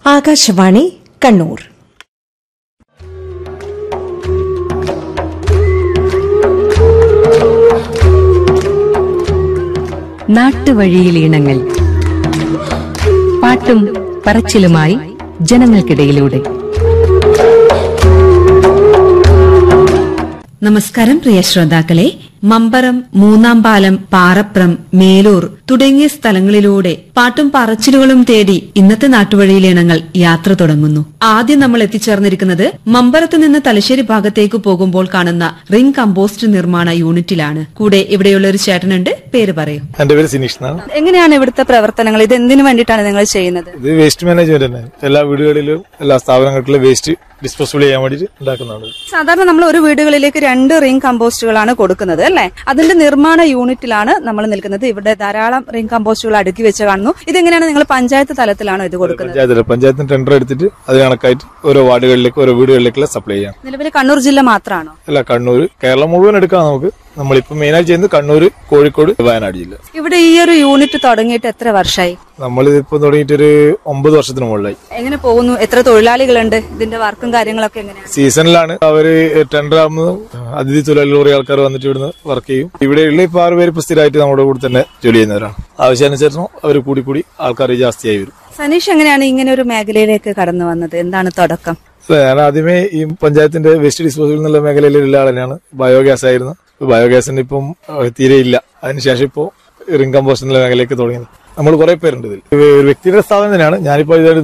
ആകാശവാണി കണ്ണൂർ നാട്ടുവഴിയിലീണങ്ങൾ പാട്ടും പറച്ചിലുമായി ജനങ്ങൾക്കിടയിലൂടെ നമസ്കാരം പ്രിയ ശ്രോതാക്കളെ മമ്പറം മൂന്നാം പാലം പാറപ്രം മേലൂർ തുടങ്ങിയ സ്ഥലങ്ങളിലൂടെ പാട്ടും പറച്ചിലുകളും തേടി ഇന്നത്തെ നാട്ടുവഴിയിലിണങ്ങൾ യാത്ര തുടങ്ങുന്നു ആദ്യം നമ്മൾ എത്തിച്ചേർന്നിരിക്കുന്നത് മമ്പറത്ത് നിന്ന് തലശ്ശേരി ഭാഗത്തേക്ക് പോകുമ്പോൾ കാണുന്ന റിംഗ് കമ്പോസ്റ്റ് നിർമ്മാണ യൂണിറ്റിലാണ് കൂടെ ഇവിടെയുള്ള ഒരു ചേട്ടനുണ്ട് പേര് പറയൂ എന്റെ പേര് സിനീഷ് എന്നാണ് എങ്ങനെയാണ് ഇവിടുത്തെ പ്രവർത്തനങ്ങൾ ഇത് എന്തിനു വേണ്ടിയിട്ടാണ് നിങ്ങൾ ചെയ്യുന്നത് ഇത് വേസ്റ്റ് മാനേജ്മെന്റ് തന്നെ എല്ലാ വീടുകളിലും എല്ലാ സ്ഥാപനങ്ങളിലും വേസ്റ്റ് ഡിസ്പോസിബിൾ ചെയ്യാൻ വേണ്ടിയിട്ട് ഉണ്ടാക്കുന്നതാണ് സാധാരണ നമ്മൾ ഒരു വീടുകളിലേക്ക് രണ്ട് റിംഗ് കമ്പോസ്റ്റുകളാണ് കൊടുക്കുന്നത് അല്ലെ അതിന്റെ നിർമ്മാണ യൂണിറ്റിലാണ് നമ്മൾ നിൽക്കുന്നത് ഇവിടെ ധാരാളം റിംഗ് കമ്പോസ്റ്റുകൾ അടുക്കി വെച്ച് കാണുന്നു ഇതെങ്ങനെയാണ് നിങ്ങൾ പഞ്ചായത്ത് തലത്തിലാണോ ഇത് കൊടുക്കുന്നത് പഞ്ചായത്തിൽ പഞ്ചായത്തിന് ടെൻഡർ എടുത്തിട്ട് അത് കണക്കായിട്ട് ഓരോ വാർഡുകളിലേക്ക് ഓരോ വീടുകളിലേക്കുള്ള സപ്ലൈ ചെയ്യാം നിലവിൽ കണ്ണൂർ ജില്ല മാത്രമാണോ അല്ല കണ്ണൂർ കേരളം മുഴുവൻ എടുക്കാം നമുക്ക് നമ്മളിപ്പോ മെയിനായിട്ട് ചെയ്യുന്നത് കണ്ണൂർ കോഴിക്കോട് വയനാട് ജില്ല ഇവിടെ ഈ ഒരു യൂണിറ്റ് തുടങ്ങിയിട്ട് എത്ര വർഷമായി നമ്മളിതിപ്പോ തുടങ്ങിയിട്ടൊരു ഒമ്പത് വർഷത്തിന് മുകളിലായി എങ്ങനെ പോകുന്നു എത്ര തൊഴിലാളികളുണ്ട് ഇതിന്റെ വർക്കും കാര്യങ്ങളൊക്കെ എങ്ങനെയാണ് സീസണിലാണ് അവര് ടെൻഡർ ആകുമ്പോൾ അതിഥി തൊഴിലാളികൾ കുറെ ആൾക്കാർ വന്നിട്ട് ഇവിടുന്ന് വർക്ക് ചെയ്യും ഇവിടെയുള്ള ഇപ്പൊ ആറ് പേര് ഇപ്പൊ സ്ഥിരമായിട്ട് നമ്മുടെ കൂടെ തന്നെ ജോലി ചെയ്യുന്നവരാണ് ആവശ്യാനുസരണം അവർ കൂടി കൂടി ആൾക്കാർ ജാസ്തിയായി വരും സനീഷ് എങ്ങനെയാണ് ഇങ്ങനെ ഒരു മേഖലയിലേക്ക് കടന്നു വന്നത് എന്താണ് തുടക്കം അല്ല, ഞാൻ ആദ്യമേ ഈ പഞ്ചായത്തിന്റെ വേസ്റ്റ് ഡിസ്പോസൽ എന്നുള്ള മേഖലയിലുള്ള ആൾ തന്നെയാണ് ബയോഗ്യാസ് ആയിരുന്നു ഇപ്പൊ ബയോഗ്യാസിന് ഇപ്പം ഏഹ്, തീരെയില്ല അതിനുശേഷം ഇപ്പോ റിംഗ് കമ്പോസ്റ്റ് എന്നുള്ള മേഖലയിലേക്ക് തുടങ്ങിയത് നമ്മൾ കുറെ പേരുണ്ട് ഇതിൽ ഇത് ഒരു വ്യക്തിയുടെ സ്ഥാപനം തന്നെയാണ് ഞാനിപ്പോ ഇതൊരു